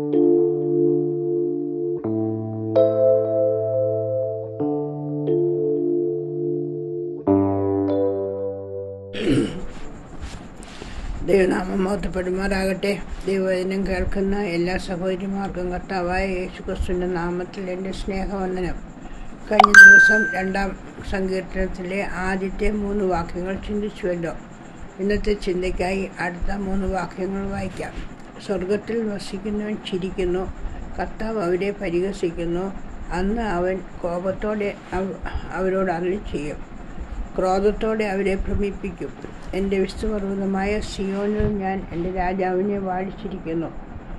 ദൈവനാമം മഹത്വപ്പെടുമാറാകട്ടെ ദൈവവചനം കേൾക്കുന്ന എല്ലാ സഹോദരിമാർക്കും കർത്താവായ യേശു ക്രിസ്തുവിൻ്റെ നാമത്തിൽ എൻ്റെ സ്നേഹവന്ദനം കഴിഞ്ഞ ദിവസം രണ്ടാം സങ്കീർത്തനത്തിലെ ആദ്യത്തെ മൂന്ന് വാക്യങ്ങൾ ചിന്തിച്ചുവല്ലോ ഇന്നത്തെ ചിന്തയ്ക്കായി അടുത്ത മൂന്ന് വാക്യങ്ങൾ വായിക്കാം സ്വർഗത്തിൽ വസിക്കുന്നവൻ ചിരിക്കുന്നു കർത്താവ് അവരെ പരിഹസിക്കുന്നു അന്ന് അവൻ കോപത്തോടെ അവ- അവരോട് അരളി ചെയ്യും ക്രോധത്തോടെ അവരെ ഭ്രമിപ്പിക്കും എൻ്റെ വിസ്തുപർവ്വതമായ സിയോനിൽ ഞാൻ എൻ്റെ രാജാവിനെ വാഴിച്ചിരിക്കുന്നു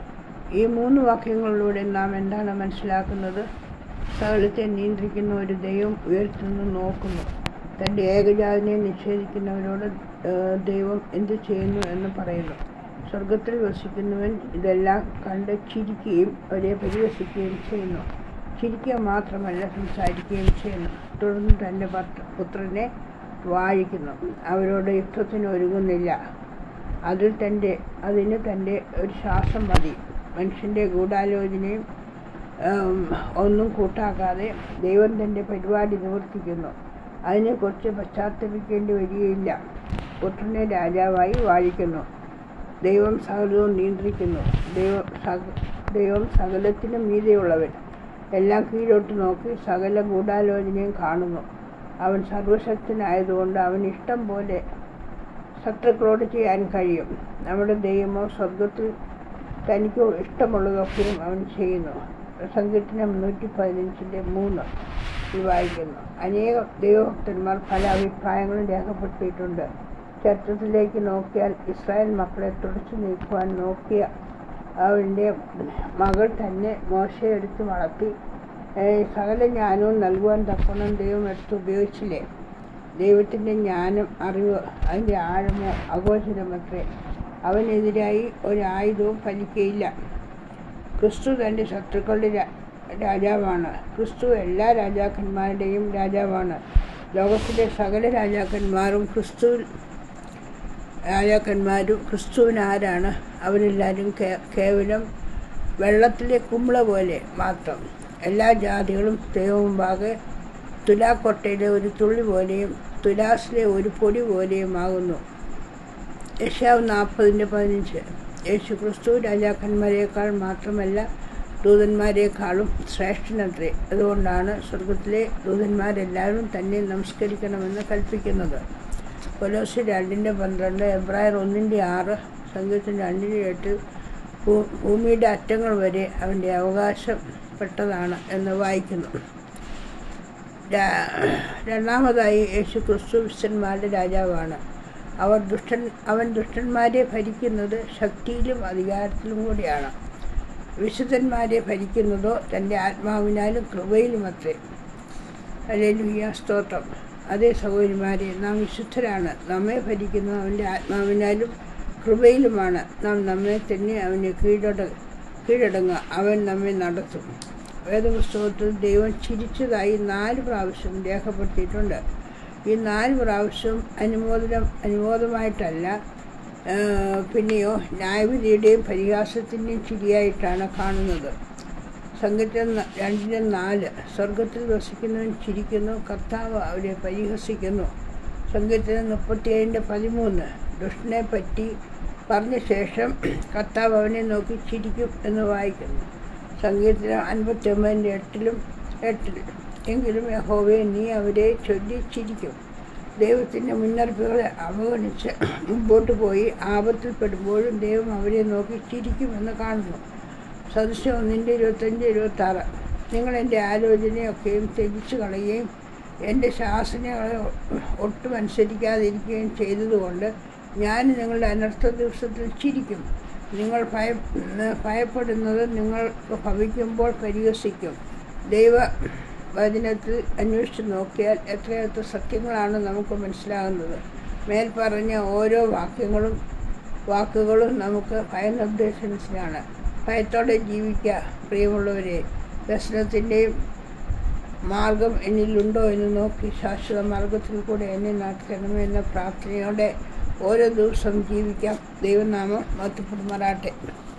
ഈ മൂന്ന് വാക്യങ്ങളിലൂടെ നാം എന്താണ് മനസ്സിലാക്കുന്നത് സകലത്തെ നിയന്ത്രിക്കുന്ന ഒരു ദൈവം ഉയർത്തുന്നു നോക്കുന്നു തൻ്റെ ഏകജാതിനെ നിഷേധിക്കുന്നവരോട് ആ, ദൈവം എന്ത് ചെയ്യുന്നു എന്ന് പറയുന്നു സ്വർഗത്തിൽ വസിക്കുന്നവൻ ഇതെല്ലാം കണ്ട് ചിരിക്കുകയും അവരെ പരിഹസിക്കുകയും ചെയ്യുന്നു ചിരിക്കുക മാത്രമല്ല സംസാരിക്കുകയും ചെയ്യുന്നു തുടർന്ന് തൻ്റെ ഭർത്ത പുത്രനെ വാഴിക്കുന്നു അവരോട് യുദ്ധത്തിന് ഒരുങ്ങുന്നില്ല അതിൽ തൻ്റെ അതിന് തൻ്റെ ഒരു ശ്വാസം മതി മനുഷ്യൻ്റെ ഗൂഢാലോചനയും ഉം, ഒന്നും കൂട്ടാക്കാതെ ദൈവം തൻ്റെ പരിപാടി നിവർത്തിക്കുന്നു അതിനെക്കുറിച്ച് പശ്ചാത്തപിക്കേണ്ടി വരികയില്ല പുത്രനെ രാജാവായി വാഴിക്കുന്നു ദൈവം സകലവും നിയന്ത്രിക്കുന്നു ദൈവം സക ദൈവം സകലത്തിനും മീതെയുള്ളവൻ എല്ലാം കീഴോട്ട് നോക്കി സകല ഗൂഢാലോചനയും കാണുന്നു അവൻ സർവശക്തനായതുകൊണ്ട് അവൻ ഇഷ്ടം പോലെ ശത്രുക്കളോട് ചെയ്യാൻ കഴിയും നമ്മുടെ ദൈവമോ സ്വർഗത്തിൽ തനിക്ക് ഇഷ്ടമുള്ളതൊക്കെയും അവൻ ചെയ്യുന്നു സങ്കീർത്തനം നൂറ്റി പതിനഞ്ചിൻ്റെ മൂന്ന് ഇത് വായിക്കുന്നു അനേകം ദൈവഭക്തന്മാർ പല അഭിപ്രായങ്ങളും രേഖപ്പെടുത്തിയിട്ടുണ്ട് ചരിത്രത്തിലേക്ക് നോക്കിയാൽ ഇസ്രായേൽ മക്കളെ തുടച്ചു നീക്കുവാൻ നോക്കിയ അവൻ്റെ മകൾ തന്നെ മോശയെ എടുത്ത് വളർത്തി ഏഹ് സകല ജ്ഞാനവും നൽകുവാൻ തക്കോണം ദൈവം എടുത്ത് ഉപയോഗിച്ചില്ലേ ദൈവത്തിൻ്റെ ജ്ഞാനം അറിവ് അതിൻ്റെ ആഴമോ അഗോചരമത്രേ അവനെതിരായി ഒരായുധവും ഫലിക്കയില്ല ക്രിസ്തു തൻ്റെ ശത്രുക്കളുടെ രാ- രാജാവാണ് ക്രിസ്തു എല്ലാ രാജാക്കന്മാരുടെയും രാജാവാണ് ലോകത്തിലെ സകല രാജാക്കന്മാരും ക്രിസ്തുവിൽ രാജാക്കന്മാരും ക്രിസ്തുവിന് ആരാണ് അവരെല്ലാവരും കേ- കേവലം വെള്ളത്തിലെ കുമ്പള പോലെ മാത്രം എല്ലാ ജാതികളും ദൈവമുമ്പാകെ തുലാക്കൊട്ടയിലെ ഒരു തുള്ളി പോലെയും തുലാസിലെ ഒരു പൊടി പോലെയും ആകുന്നു യശാവ് നാൽപ്പതിൻ്റെ പതിനഞ്ച് യേശു ക്രിസ്തു രാജാക്കന്മാരെക്കാൾ മാത്രമല്ല ദൂതന്മാരെക്കാളും ശ്രേഷ്ഠനത്രേ അതുകൊണ്ടാണ് സ്വർഗത്തിലെ ദൂതന്മാരെല്ലാവരും തന്നെ നമസ്കരിക്കണമെന്ന് കൽപ്പിക്കുന്നത് കൊലോസ് രണ്ടിൻ്റെ പന്ത്രണ്ട് എബ്രായർ ഒന്നിൻ്റെ ആറ് സംഗീതം രണ്ടിൻ്റെ എട്ട് ഭൂ- ഭൂമിയുടെ അറ്റങ്ങൾ വരെ അവൻ്റെ അവകാശപ്പെട്ടതാണ് എന്ന് വായിക്കുന്നു രാ- രണ്ടാമതായി യേശു ക്രിസ്തു വിശുദ്ധന്മാരുടെ രാജാവാണ് അവർ ദുഷ്ടൻ അവൻ ദുഷ്ടന്മാരെ ഭരിക്കുന്നത് ശക്തിയിലും അധികാരത്തിലും കൂടിയാണ് വിശുദ്ധന്മാരെ ഭരിക്കുന്നതോ തൻ്റെ ആത്മാവിനാലും കൃപയിലുമത്രേ അല്ലേലുയ്യ സ്തോത്രം അതേ സഹോദരിമാരെ നാം വിശുദ്ധരാണ് നമ്മെ ഭരിക്കുന്നത് അവൻ്റെ ആത്മാവിനാലും കൃപയിലുമാണ് നാം നമ്മെ തന്നെ അവന് കീഴട കീഴടങ്ങുക അവൻ നമ്മെ നടത്തും വേദപുസ്തകത്തിൽ ദൈവം ചിരിച്ചതായി നാല് പ്രാവശ്യം രേഖപ്പെടുത്തിയിട്ടുണ്ട് ഈ നാല് പ്രാവശ്യവും അനുമോദനം അനുമോദമായിട്ടല്ല ആ, പിന്നെയോ ന്യായവിധിയുടെയും പരിഹാസത്തിൻ്റെയും ചിരിയായിട്ടാണ് കാണുന്നത് സംഗീതം രണ്ടിന് നാല് സ്വർഗത്തിൽ വസിക്കുന്നവൻ ചിരിക്കുന്നു കർത്താവ് അവരെ പരിഹസിക്കുന്നു സംഗീതം മുപ്പത്തിയേഴിൻ്റെ പതിമൂന്ന് ദുഷ്ടനെ പറ്റി പറഞ്ഞ ശേഷം കർത്താവ് അവനെ നോക്കി ചിരിക്കും എന്ന് വായിക്കുന്നു സംഗീതം അൻപത്തി ഒമ്പതിൻ്റെ എട്ടിലും എട്ടിൽ എങ്കിലും യഹോവയെ നീ അവരെ ചൊല്ലി ചിരിക്കും ദൈവത്തിൻ്റെ മുന്നറിയിപ്പുകളെ അവഗണിച്ച് മുമ്പോട്ട് പോയി ആപത്തിൽപ്പെടുമ്പോഴും ദൈവം അവരെ നോക്കി ചിരിക്കുമെന്ന് കാണുന്നു സദൃശ്യം ഒന്നിൻ്റെ ഇരുപത്തഞ്ച് ഇരുപത്തി ആറ് നിങ്ങൾ എൻ്റെ ആലോചനയൊക്കെയും ത്യജിച്ചു കളയുകയും എൻ്റെ ശാസനകളെ ഒട്ടും അനുസരിക്കാതിരിക്കുകയും ചെയ്തതുകൊണ്ട് ഞാൻ നിങ്ങളുടെ അനർത്ഥ ദിവസത്തിൽ ചിരിക്കും നിങ്ങൾ ഭയ ഭയപ്പെടുന്നത് നിങ്ങൾക്ക് ഭവിക്കുമ്പോൾ പരിഹസിക്കും ദൈവ വചനത്തിൽ അന്വേഷിച്ച് നോക്കിയാൽ എത്രയെത്ര സത്യങ്ങളാണ് നമുക്ക് മനസ്സിലാകുന്നത് മേൽ പറഞ്ഞ ഓരോ വാക്യങ്ങളും വാക്കുകളും നമുക്ക് ഭയനിർദ്ദേശനത്തിനാണ് ഭയത്തോടെ ജീവിക്കുക പ്രിയമുള്ളവരെ വ്യസനത്തിൻ്റെയും മാർഗം എന്നിലുണ്ടോ എന്ന് നോക്കി ശാശ്വത മാർഗത്തിൽ കൂടെ എന്നെ നടത്തണമേ എന്ന പ്രാർത്ഥനയോടെ ഓരോ ദിവസം ജീവിക്കാം ദൈവനാമം മഹത്വപ്പെടുമാറാട്ടെ